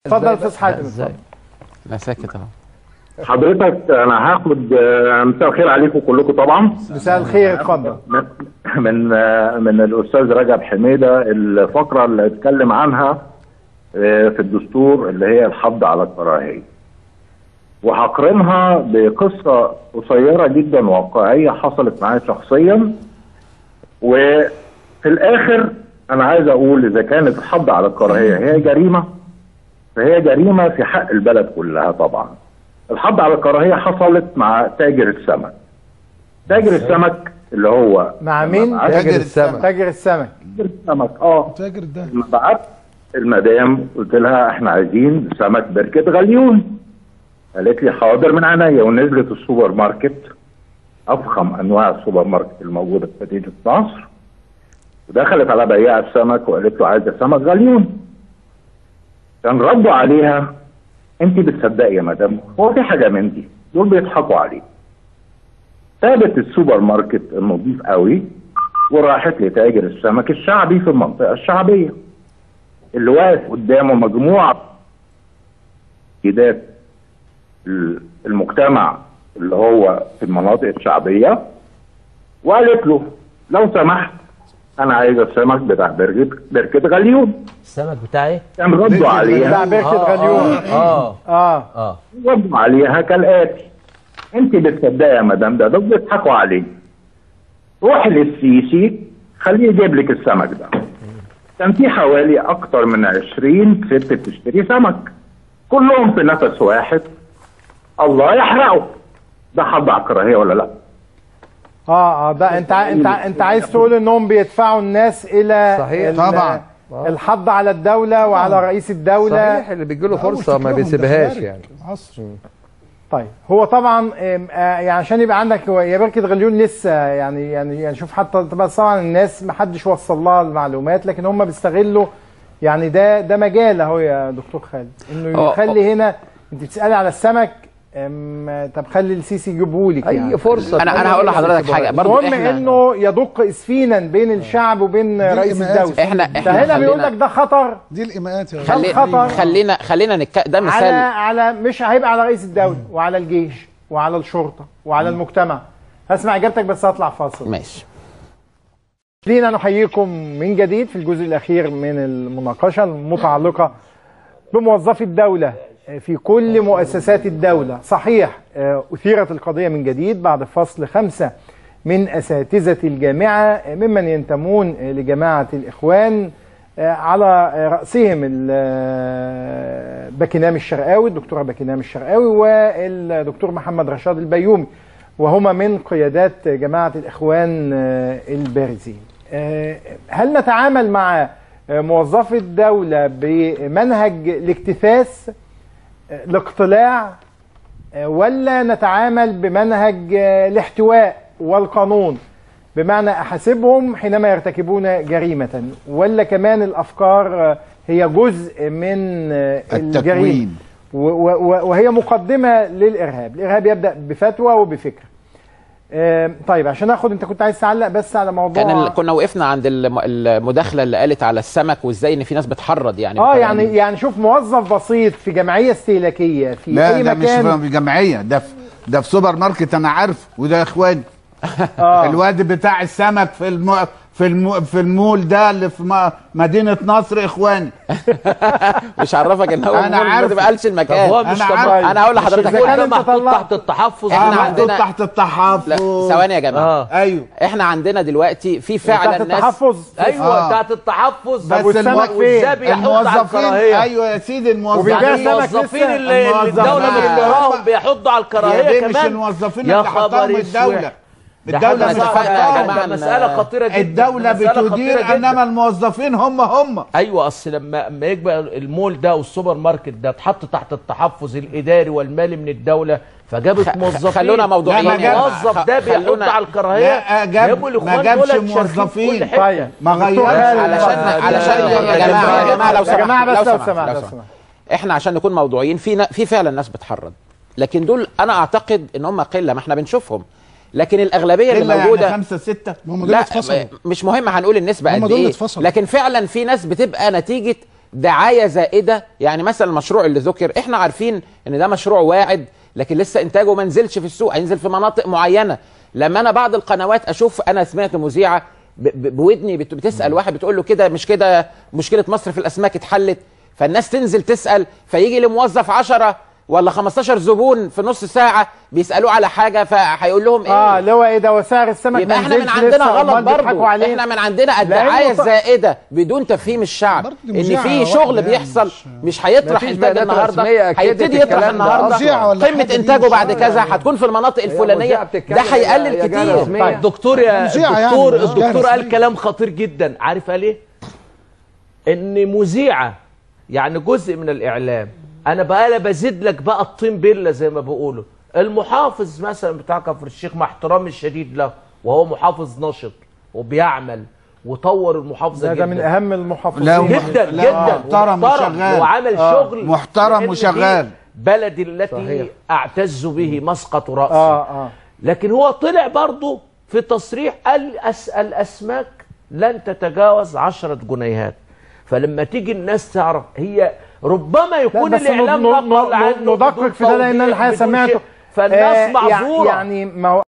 اتفضل يا استاذ حاتم ازاي اتفضل. لا ساكت اهو حضرتك انا هاخد آه، مساء الخير عليكم كلكم طبعا مساء الخير اتفضل من من آه، من الاستاذ رجب حميده الفقره اللي اتكلم عنها آه، في الدستور اللي هي الحض على الكراهيه وهقرنها بقصه قصيره جدا واقعيه حصلت معايا شخصيا وفي الاخر انا عايز اقول اذا كانت الحض على الكراهيه هي جريمه فهي جريمه في حق البلد كلها طبعا الحض على الكراهيه حصلت مع تاجر السمك تاجر السمك اللي هو مع مين؟ بعت- تاجر السمك. تاجر السمك تاجر السمك اه تاجر ده لما بعت المدام قلت لها احنا عايزين سمك بركة غليون قالت لي حاضر من عينيا ونزلت السوبر ماركت افخم انواع السوبر ماركت الموجوده في مدينه نصر ودخلت على بياع السمك وقالت له عايزه سمك غليون كان ردوا عليها انت بتصدقي يا مدام هو في حاجه من دي دول بيضحكوا عليك سابت السوبر ماركت النظيف قوي وراحت لتاجر السمك الشعبي في المنطقه الشعبيه اللي واقف قدامه مجموعه سيدات المجتمع اللي هو في المناطق الشعبيه وقالت له لو سمحت انا عايز السمك بتاع بركه بركه غليون السمك بتاعي كان ردوا بتاع عليها بركة غليون اه اه اه ردوا عليها كالاتي انت بتصدقي يا مدام ده دول بيضحكوا عليك روحي للسيسي خليه يجيب لك السمك ده كان في حوالي اكتر من 20 ست بتشتري سمك كلهم في نفس واحد الله يحرقه ده حد على الكراهيه ولا لا؟ اه اه ده انت ع- انت ع- انت عايز تقول انهم بيدفعوا الناس الى صحيح. ال- طبعا. الحض على الدولة وعلى رئيس الدولة صحيح اللي بيجي له فرصه ما بيسيبهاش يعني عصر طيب هو طبعا آم، آه، يعني عشان يبقى عندك هو يا بركة غليون لسه يعني يعني يعني شوف حتى طبعا طبعا الناس ما حدش وصل لها المعلومات لكن هم بيستغلوا يعني ده ده مجال اهو يا دكتور خالد انه اه. يخلي هنا انت بتسالي على السمك أم، طب خلي السيسي يجيبه لك يعني اي فرصه انا انا هقول لحضرتك حاجه برضو المهم احنا انه يدق اسفينا بين الشعب وبين رئيس الإيماءات. الدوله احنا ده احنا هنا بيقول لك خلينا ده خطر دي الايماءات يا خلي خطر. خلينا خلينا نك... ده على مثال على مش هيبقى على رئيس الدوله وعلى الجيش وعلى الشرطه وعلى المجتمع هسمع اجابتك بس هطلع فاصل ماشي خلينا نحييكم من جديد في الجزء الأخير من المناقشة المتعلقة بموظفي الدولة في كل مؤسسات الدولة صحيح آه، أثيرت القضية من جديد بعد فصل خمسة من أساتذة الجامعة ممن ينتمون لجماعة الإخوان آه، على رأسهم ال- آه، باكينام الشرقاوي الدكتورة باكينام الشرقاوي والدكتور محمد رشاد البيومي وهما من قيادات جماعة الإخوان آه، البارزين آه، هل نتعامل مع آه، موظفي الدولة بمنهج الاكتثاث آه، الاقتلاع آه، ولا نتعامل بمنهج آه، الاحتواء والقانون بمعنى أحاسبهم حينما يرتكبون جريمة ولا كمان الأفكار آه، هي جزء من آه، الجريمة التكوين. و- و- و- وهي مقدمة للإرهاب الإرهاب يبدأ بفتوى وبفكر آه، طيب عشان اخد انت كنت عايز تعلق بس على موضوع كان ال... كنا وقفنا عند الم... المداخله اللي قالت على السمك وازاي ان في ناس بتحرض يعني اه بتبقى- يعني يعني شوف موظف بسيط في جمعيه استهلاكيه في لا اي ده مش مكان في جمعيه ده في ده في سوبر ماركت انا عارف وده اخواني آه. الواد بتاع السمك في الم... في الم... في المول ده اللي في م... مدينه نصر اخواني مش عرفك ان هو أنا المول ما عارف. تبقاش طب المكان هو مش أنا طب عارف. انا هقول لحضرتك إذا المول كان ده أنت محطوط طلعت- تحت التحفظ إحنا انا عندنا- محطوط تحت التحفظ لا ثواني يا جماعه اه ايوه احنا عندنا دلوقتي في تحت فعلا ناس التحفظ ايوه آه. بتاعت التحفظ بس والسمك المو- فين؟ وازاي بيحط على الموظفين الكراهيه ايوه يا سيدي وبيبيع يعني الموظفين سمك الموظفين لسه. اللي اللي الموظفين. الدوله مختاراهم بيحطوا على يا الكراهيه بيه مش كمان الموظفين يا اللي حطاهم خبر الدوله اسود. الدوله ده مش حاجة صعبة يا حطاهم جماعة. ده مساله خطيره جدا الدوله مسألة خطيرة بتدير جدا. انما الموظفين هم هم ايوه اصل لما لما يبقى المول ده والسوبر ماركت ده اتحط تحت التحفظ الاداري والمالي من الدوله فجابت خ- موظفين خلونا موضوعيين لا، ما جاب- الموظف ده خ- بيحط خلونا- على الكراهيه لا جاب يبقوا ما الاخوان جابش دول شاركين في كل موظفين حتة. طيب ما دكتور غيرش خالد، علشان اتفضل. علشان يا جماعه يا جماعه لو يا سمحت جماعه بس لو سمحت، سمحت لو لو سمحت. سمحت احنا عشان نكون موضوعيين في ن- في فعلا ناس بتحرض لكن دول انا اعتقد ان هم قله ما احنا بنشوفهم لكن الاغلبيه اللي الا موجوده يعني خمسه سته هم دول لا اتفصلوا مش مهم هنقول النسبه هم قد دول ايه اتفصلوا. لكن فعلا في ناس بتبقى نتيجه دعايه زائده يعني مثلا المشروع اللي ذكر احنا عارفين ان ده مشروع واعد لكن لسه انتاجه ما نزلش في السوق هينزل في مناطق معينه لما انا بعض القنوات اشوف انا سمعت مذيعه ب- ب- بودني بت- بتسال واحد بتقول له كده مش كده مشكله مصر في الاسماك اتحلت فالناس تنزل تسال فيجي لموظف 10 ولا 15 زبون في نص ساعه بيسالوه على حاجه فهيقول لهم ايه اه اللي هو ايه ده وسعر السمك يبقى ما احنا من نزلش عندنا لسه، غلط أمال بيضحكوا برضه علينا. احنا من عندنا لأنه الدعايه ط- الزائده بدون تفهيم الشعب برضه ان مذيعة في واحدة شغل يعني بيحصل مش- مش هيطرح مفيش انتاج بيانات النهارده رسمية أكدت هيبتدي يطرح الكلام ده النهارده مذيعة ولا قيمه حاجة انتاجه دي بعد مش- كذا هتكون في المناطق الفلانيه مذيعة بتتكلم ده هيقلل يا- يا جارة كتير رسمية. طيب. الدكتور يا مذيعة يعني، الدكتور مش الدكتور جاهز قال ليه؟ كلام خطير جدا عارف قال ايه ان مذيعه يعني جزء من الاعلام انا بقى لا بزيد لك بقى الطين بله زي ما بيقولوا المحافظ مثلا بتاع كفر الشيخ مع احترامي الشديد له وهو محافظ نشط وبيعمل وطور المحافظه ده, جدا ده من اهم المحافظين لا، جدا لا، جدا محترم وشغال. وعمل آه، شغل محترم لأن دي وشغال. بلدي التي صحيح. اعتز به مسقط راسي اه اه لكن هو طلع برضه في تصريح قال أس الاسماك لن تتجاوز عشرة جنيهات فلما تيجي الناس تعرف هي ربما لا يكون بس الاعلام ن- ن- نقل ن- عنه ندقق بدون في ده لان انا توضيح، الحقيقه بدون سمعته شيء. فالناس آه، معذوره يعني ما هو